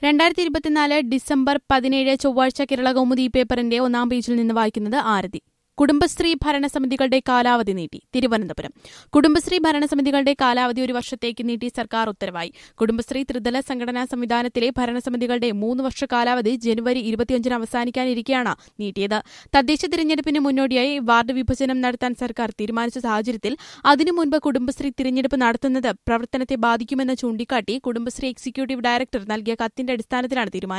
രണ്ടായിരത്തി ഇരുപത്തിനാല് ഡിസംബർ പതിനേഴ് ചൊവ്വാഴ്ച കേരള കൗമുദി പേപ്പറിന്റെ ഒന്നാം പേജിൽ നിന്ന് വായിക്കുന്നത് ആരതി കുടുംബശ്രീ ഭരണസമിതികളുടെ കാലാവധി നീട്ടി തിരുവനന്തപുരം കുടുംബശ്രീ ഭരണസമിതികളുടെ കാലാവധി ഒരു വർഷത്തേക്ക് നീട്ടി സർക്കാർ ഉത്തരവായി കുടുംബശ്രീ ത്രിതല സംഘടനാ സംവിധാനത്തിലെ ഭരണസമിതികളുടെ മൂന്ന് വർഷ കാലാവധി ജനുവരി ഇരുപത്തിയഞ്ചിന് അവസാനിക്കാനിരിക്കെയാണ് നീട്ടിയത് തദ്ദേശ തിരഞ്ഞെടുപ്പിന് മുന്നോടിയായി വാർഡ് വിഭജനം നടത്താൻ സർക്കാർ തീരുമാനിച്ച സാഹചര്യത്തിൽ അതിനു മുൻപ് കുടുംബശ്രീ തിരഞ്ഞെടുപ്പ് നടത്തുന്നത് പ്രവർത്തനത്തെ ബാധിക്കുമെന്ന് ചൂണ്ടിക്കാട്ടി കുടുംബശ്രീ എക്സിക്യൂട്ടീവ് ഡയറക്ടർ നൽകിയ കത്തിന്റെ അടിസ്ഥാനത്തിലാണ് തീരുമാനം